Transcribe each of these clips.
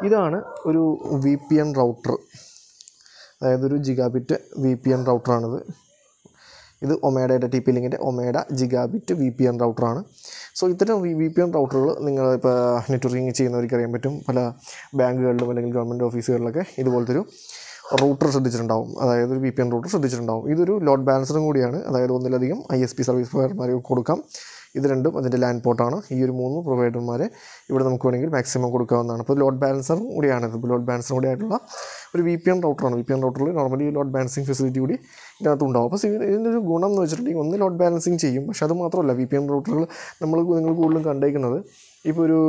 ഇതാണ് ഒരു V P N router അതായത് ഒരു ജിഗാബിറ്റ് വി പി എൻ റൗട്ടറാണിത് ഇത് ഒമേഡയുടെ ടി പി ലിങ്കിൻ്റെ Omada gigabit V P N റൗട്ടറാണ് സോ ഇത്തരം വി പി എൻ റൗട്ടറുകൾ നിങ്ങൾ ഇപ്പോൾ നെറ്റ്വർക്കിംഗ് ചെയ്യുന്നവർക്ക് അറിയാൻ പറ്റും പല ബാങ്കുകളിലും അല്ലെങ്കിൽ ഗവൺമെൻറ് ഓഫീസുകളിലൊക്കെ ഇതുപോലത്തെ ഒരു റൂട്ടർ ശ്രദ്ധിച്ചിട്ടുണ്ടാവും അതായത് ഒരു വി പി എൻ റൂട്ടർ ശ്രദ്ധിച്ചിട്ടുണ്ടാവും ഇതൊരു ലോഡ് ബാലൻസറും കൂടിയാണ് അതായത് ഒന്നിലധികം ഐ എസ് പി സർവീസ് പ്രൊവൈഡർമാർക്ക് കൊടുക്കാം ഇത് രണ്ടും അതിൻ്റെ ലാൻഡ് പോർട്ടാണ് ഈ ഒരു മൂന്ന് പ്രൊവൈഡർമാരെ ഇവിടെ നമുക്ക് വേണമെങ്കിൽ മാക്സിമം കൊടുക്കാവുന്നതാണ് അപ്പോൾ ലോഡ് ബാലൻസറും കൂടിയാണ് ഇത് ലോഡ് ബാലൻസറും കൂടി ആയിട്ടുള്ള ഒരു വി പി എൻ റൗട്ടറാണ് വി പി എൻ റൗട്ടറിൽ നോർമലി ലോഡ് ബാലൻസിങ് ഫെസിലിറ്റി കൂടി ഇതിനകത്ത് ഉണ്ടാവും അപ്പോൾ ഇതിന് ഇതിൻ്റെ ഒരു ഗുണം എന്ന് വെച്ചിട്ടുണ്ടെങ്കിൽ ഒന്ന് ലോഡ് ബാലൻസിങ് ചെയ്യും പക്ഷേ അത് മാത്രമല്ല വി പി എൻ റൗട്ടറുകൾ നമ്മൾ നിങ്ങൾ കൂടുതലും കണ്ടേക്കുന്നത് ഇപ്പോൾ ഒരു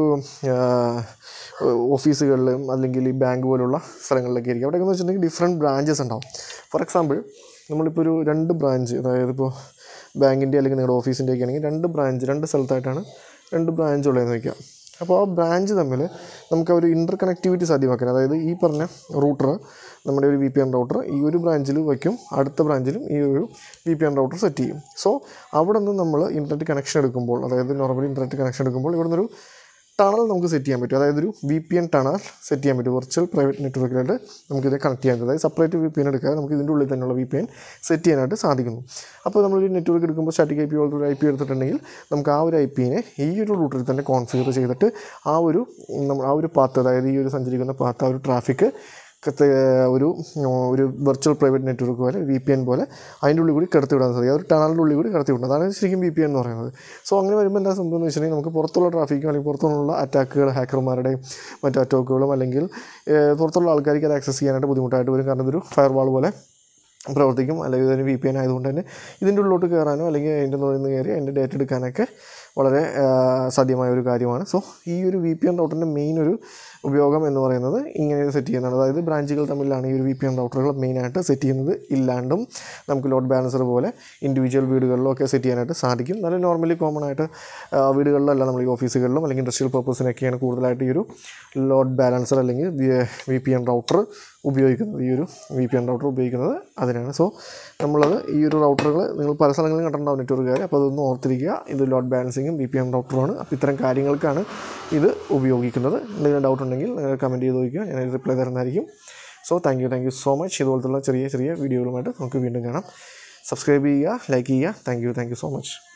ഓഫീസുകളിലും അല്ലെങ്കിൽ ഈ ബാങ്ക് പോലുള്ള സ്ഥലങ്ങളിലൊക്കെ ആയിരിക്കും അവിടെയൊക്കെ എന്ന് വെച്ചിട്ടുണ്ടെങ്കിൽ ഡിഫറെൻറ്റ് ബ്രാഞ്ചസ് ഉണ്ടാവും ഫോർ എക്സാമ്പിൾ നമ്മളിപ്പോൾ ഒരു രണ്ട് ബ്രാഞ്ച് അതായത് ഇപ്പോൾ ബാങ്കിൻ്റെ അല്ലെങ്കിൽ നിങ്ങളുടെ ഓഫീസിൻ്റെ ഒക്കെ ആണെങ്കിൽ രണ്ട് ബ്രാഞ്ച് രണ്ട് സ്ഥലത്തായിട്ടാണ് രണ്ട് ബ്രാഞ്ച് ഉള്ളതെന്ന് വയ്ക്കുക അപ്പോൾ ആ ബ്രാഞ്ച് തമ്മിൽ നമുക്ക് ആ ഒരു ഇൻ്റർ കണക്ടിവിറ്റി സാധ്യമാക്കാൻ അതായത് ഈ പറഞ്ഞ റൂട്ടർ നമ്മുടെ ഒരു വി പി എൻ റൗട്ടർ ഈ ഒരു ബ്രാഞ്ചിൽ വയ്ക്കും അടുത്ത ബ്രാഞ്ചിലും ഈ ഒരു V P N router set ചെയ്യും സോ അവിടെ നിന്ന് നമ്മൾ ഇൻ്റർനെറ്റ് കണക്ഷൻ എടുക്കുമ്പോൾ അതായത് നോർമലി ഇൻ്റർനെറ്റ് കണക്ഷൻ എടുക്കുമ്പോൾ ഇവിടെ നിന്നൊരു ടണൽ നമുക്ക് സെറ്റ് ചെയ്യാൻ പറ്റും അതായത് ഒരു V P N tunnel set ചെയ്യാൻ പറ്റും വെർച്വൽ പ്രൈവറ്റ് നെറ്റ്വർക്കിലായിട്ട് നമുക്കിത് കണക്ട് ചെയ്യാൻ പറ്റും അതായത് സെപ്പറേറ്റ് വി പി എൻ എടുക്കാതെ നമുക്ക് ഇതിൻ്റെ ഉള്ളിൽ തന്നെയുള്ള വി പി എൻ സെറ്റ് ചെയ്യാനായിട്ട് സാധിക്കുന്നു അപ്പോൾ നമ്മളൊരു നെറ്റ്വർക്ക് എടുക്കുമ്പോൾ സ്റ്റാറ്റിക് ഐ പി പോലത്തെ ഒരു ഐ പി എടുത്തിട്ടുണ്ടെങ്കിൽ നമുക്ക് ആ ഒരു ഐ പിനെ ഈ ഒരു റൂട്ടിൽ തന്നെ കോൺഫിഗർ ചെയ്തിട്ട് ആ ഒരു നമ്മൾ ആ ഒരു പാത്ത് അതായത് ഈ ഒരു സഞ്ചരിക്കുന്ന പാത്ത് ആ ഒരു ട്രാഫിക് കത്ത് ഒരു ഒരു വെർച്വൽ പ്രൈവറ്റ് നെറ്റ്വർക്ക് പോലെ വി പി എൻ പോലെ അതിൻ്റെ ഉള്ളിൽ കൂടി കടത്തി വിടാൻ സാധിക്കും ആ ഒരു ടണലിൻ്റെ ഉള്ളിൽ കൂടി കടത്തി വിടുന്നത് അതാണ് ശരിക്കും വി പി എൻ എന്ന് പറയുന്നത് സോ അങ്ങനെ വരുമ്പോൾ എന്താ സംഭവം എന്ന് വെച്ചിട്ടുണ്ടെങ്കിൽ നമുക്ക് പുറത്തുള്ള ട്രാഫിക്കും അല്ലെങ്കിൽ പുറത്തുനിന്നുള്ള അറ്റാക്കുകൾ ഹാക്കർമാരുടെയും മറ്റു അറ്റാക്കുകളും അല്ലെങ്കിൽ ഏഹ്, പുറത്തുള്ള ആൾക്കാർക്ക് അത് ആക്സസ് ചെയ്യാനായിട്ട് ബുദ്ധിമുട്ടായിട്ട് വരും കാരണം ഇതൊരു ഫയർ വാൾ പോലെ പ്രവർത്തിക്കും അല്ലെങ്കിൽ ഇതിന് വി പി എൻ ആയതുകൊണ്ട് തന്നെ ഇതിൻ്റെ ഉള്ളിലോട്ട് കയറാനോ അല്ലെങ്കിൽ അതിൻ്റെ ഉള്ളിൽ നിന്ന് കയറി അതിൻ്റെ ഡേറ്റ എടുക്കാനൊക്കെ വളരെ ആ, സാധ്യമായ ഒരു കാര്യമാണ് സോ ഈ ഒരു വി പി എൻ റൗട്ടറിൻ്റെ മെയിൻ ഒരു ഉപയോഗം എന്ന് പറയുന്നത് ഇങ്ങനെ സെറ്റ് ചെയ്യുന്നതാണ് അതായത് ബ്രാഞ്ചുകൾ തമ്മിലാണ് ഈ ഒരു വി പി എൻ റൗട്ടറുകൾ മെയിനായിട്ട് സെറ്റ് ചെയ്യുന്നത് ഇല്ലാണ്ടും നമുക്ക് ലോഡ് ബാലൻസർ പോലെ ഇൻഡിവിജ്വൽ വീടുകളിലും ഒക്കെ സെറ്റ് ചെയ്യാനായിട്ട് സാധിക്കും നല്ല നോർമലി കോമൺ ആയിട്ട് ആ, വീടുകളിലല്ല നമ്മൾ ഈ ഓഫീസുകളിലും അല്ലെങ്കിൽ ഇൻഡസ്ട്രിയൽ പർപ്പസിനൊക്കെയാണ് കൂടുതലായിട്ട് ഈ ഒരു ലോഡ് ബാലൻസർ അല്ലെങ്കിൽ വി പി എൻ റൗട്ടർ ഉപയോഗിക്കുന്നത് ഈ ഒരു വി പി എൻ റൗട്ടർ ഉപയോഗിക്കുന്നത് അതിനാണ് സോ നമ്മളത് ഈ ഒരു റൗട്ടറുകൾ നിങ്ങൾ പല സ്ഥലങ്ങളിലും കണ്ടിട്ടുണ്ടാവും നെറ്റ്വർക്കുകാർ അപ്പോൾ അതൊന്ന് ഓർത്തിരിക്കുക ഇത് ലോഡ് ബാലൻസിങ്ങും വി പി എൻ റൗട്ടറുമാണ് അപ്പോൾ ഇത്തരം കാര്യങ്ങൾക്കാണ് ഇത് ഉപയോഗിക്കുന്നത് എന്തെങ്കിലും ഡൗട്ട് ഉണ്ടെങ്കിൽ നിങ്ങൾ കമൻറ്റ് ചെയ്ത് നോക്കുക ഞാൻ റിപ്ലൈ തരുന്നതായിരിക്കും so thank you thank you so much ഇതുപോലത്തുള്ള ചെറിയ ചെറിയ വീഡിയോകളുമായിട്ട് നമുക്ക് വീണ്ടും കാണാം സബ്സ്ക്രൈബ് ചെയ്യുക ലൈക്ക് ചെയ്യുക thank you thank you so much